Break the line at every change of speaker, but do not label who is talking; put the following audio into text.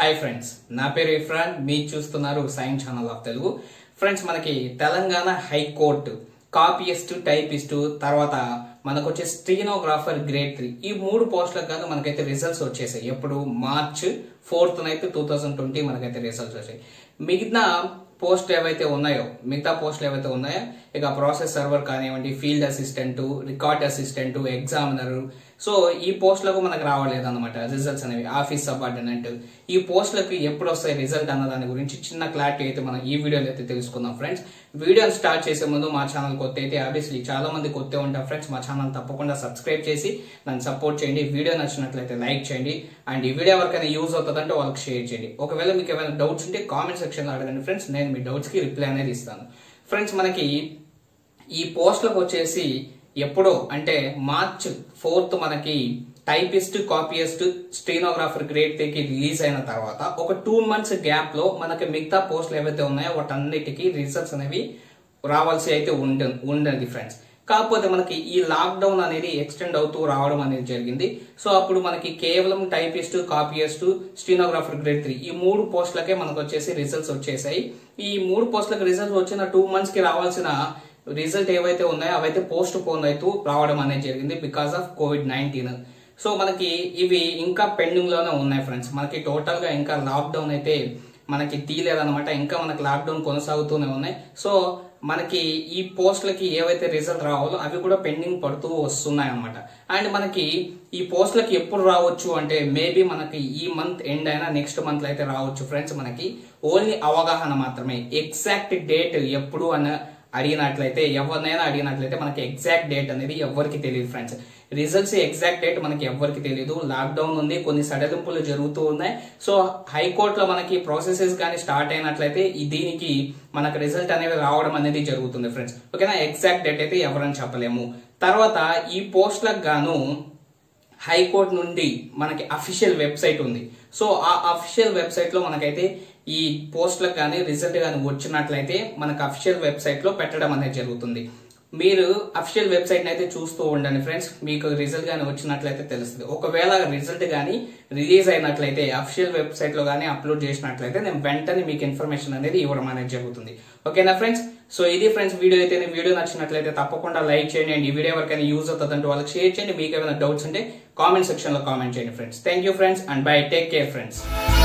hi friends నా పేరు ఇఫ్రాన్ మీరు చూస్తున్నారు science channel of Telugu friends మనకి తెలంగాణ హైకోర్టు కాపీయిస్ట్ టైపిస్ట్ తర్వాత మనకు వచ్చే స్టీనోగ్రాఫర్ గ్రేడ్ త్రీ ఈ మూడు పోస్టులకు కాదు మనకైతే రిజల్ట్స్ వచ్చేసాయి ఎప్పుడు మార్చ్ ఫోర్త్ అయితే టూ థౌజండ్ ట్వంటీ మనకైతే రిజల్ట్స్ వచ్చాయి మిగతా పోస్టులు ఏవైతే ఉన్నాయో మిగతా పోస్టులు ఏవైతే ఉన్నాయో ఇక ప్రాసెస్ సర్వర్ కానివ్వండి field assistant record assistant examiner so ఈ పోస్టులకు మనకు రావలేదు అనమాట రిజల్ట్స్ అనేవి ఆఫీస్ సబార్డినెంట్ ఈ పోస్టులకు ఎప్పుడు వస్తాయి రిజల్ట్ అన్న దాని గురించి చిన్న క్లారిటీ అయితే మనం ఈ వీడియోలో అయితే తెలుసుకుందాం ఫ్రెండ్స్ వీడియోని స్టార్ట్ చేసే ముందు మా ఛానల్ కొత్త అయితే ఆబ్వియస్లీ చాలా మంది కొత్త ఉంటారు ఫ్రెండ్స్ మా ఛానల్ తప్పకుండా సబ్స్క్రైబ్ చేసి నన్ను సపోర్ట్ చేయండి వీడియో నచ్చినట్లయితే లైక్ చేయండి అండ్ ఈ వీడియో ఎవరికైనా యూజ్ అవుతుందంటే వాళ్ళకి షేర్ చేయండి ఒకవేళ మీకు ఏమైనా డౌట్స్ ఉంటే కామెంట్ సెక్షన్లో అడగండి ఫ్రెండ్స్ నేను మీ డౌట్స్ కి రిప్లై అనేది ఇస్తాను ఫ్రెండ్స్ మనకి ఈ పోస్టులకు వచ్చేసి ఎప్పుడో అంటే మార్చ్ ఫోర్త్ మనకి టైపిస్ట్ కాపీయిస్ట్ స్టీనోగ్రాఫర్ గ్రేడ్ త్రీకి రిలీజ్ అయిన తర్వాత ఒక టూ మంత్స్ గ్యాప్ లో మనకి మిగతా పోస్టులు ఏవైతే ఉన్నాయో వాటన్నిటికీ రిజల్ట్స్ అనేవి రావాల్సి అయితే ఉండ ఉండదు ఫ్రెండ్స్ కాకపోతే మనకి ఈ లాక్డౌన్ అనేది ఎక్స్టెండ్ అవుతూ రావడం అనేది జరిగింది సో అప్పుడు మనకి కేవలం typist copyist stenographer grade three ఈ మూడు పోస్టులకే మనకు వచ్చేసి రిజల్ట్స్ వచ్చేసాయి ఈ మూడు పోస్టులకు రిజల్ట్స్ వచ్చిన టూ మంత్స్ కి రావాల్సిన రిజల్ట్ ఏవైతే ఉన్నాయో అవైతే పోస్ట్ పోన్ అవుతూ రావడం అనేది జరిగింది because of covid nineteen so మనకి ఇవి ఇంకా పెండింగ్ లోనే ఉన్నాయి ఫ్రెండ్స్ మనకి టోటల్ గా ఇంకా లాక్డౌన్ అయితే మనకి తీయలేదన్నమాట ఇంకా మనకి లాక్డౌన్ కొనసాగుతూనే ఉన్నాయి సో మనకి ఈ పోస్టులకి ఏవైతే రిజల్ట్ రావాలో అవి కూడా పెండింగ్ పడుతూ వస్తున్నాయి అనమాట అండ్ మనకి ఈ పోస్టులకి ఎప్పుడు రావచ్చు అంటే మేబీ మనకి ఈ మంత్ ఎండ్ అయినా నెక్స్ట్ మంత్ అయితే రావచ్చు ఫ్రెండ్స్ మనకి ఓన్లీ అవగాహన మాత్రమే ఎగ్జాక్ట్ డేట్ ఎప్పుడు అన్న అడిగినట్లయితే ఎవరినైనా అడిగినట్లయితే మనకి ఎగ్జాక్ట్ డేట్ అనేది ఎవరికి తెలియదు ఫ్రెండ్స్ రిజల్ట్స్ ఎగ్జాక్ట్ డేట్ మనకి ఎవరికి తెలియదు లాక్డౌన్ ఉంది కొన్ని సడలింపులు జరుగుతూ ఉన్నాయి సో హైకోర్టులో మనకి ప్రాసెసెస్ కానీ స్టార్ట్ అయినట్లయితే ఈ దీనికి మనకు రిజల్ట్ అనేది రావడం అనేది జరుగుతుంది ఫ్రెండ్స్ ఓకేనా ఎగ్జాక్ట్ డేట్ అయితే ఎవరని చెప్పలేము తర్వాత ఈ పోస్టులకు గాను హైకోర్టు నుండి మనకి అఫీషియల్ వెబ్సైట్ ఉంది సో ఆ అఫీషియల్ వెబ్సైట్ లో మనకైతే ఈ పోస్టులకు కానీ రిజల్ట్ కానీ వచ్చినట్లయితే మనకు అఫీషియల్ వెబ్సైట్ లో పెట్టడం అనేది జరుగుతుంది మీరు అఫీషియల్ వెబ్సైట్ అయితే చూస్తూ ఉండండి ఫ్రెండ్స్ మీకు రిజల్ట్ కానీ వచ్చినట్లయితే తెలుస్తుంది ఒకవేళ రిజల్ట్ కానీ రిలీజ్ అయినట్లయితే అఫీషియల్ వెబ్సైట్ లో కానీ అప్లోడ్ చేసినట్లయితే నేను వెంటనే మీకు ఇన్ఫర్మేషన్ అనేది ఇవ్వడం అనేది జరుగుతుంది ఓకేనా ఫ్రెండ్స్ సో ఇది ఫ్రెండ్స్ వీడియో అయితే వీడియో నచ్చినట్లయితే తప్పకుండా లైక్ చేయండి అండ్ ఈ వీడియో ఎవరికైనా యూజ్ అవుతుందంటే వాళ్ళకి షేర్ చేయండి మీకు ఏమైనా డౌట్స్ ఉంటే కామెంట్ సెక్షన్ లో కామెంట్ చేయండి friends thank you friends and bye take care friends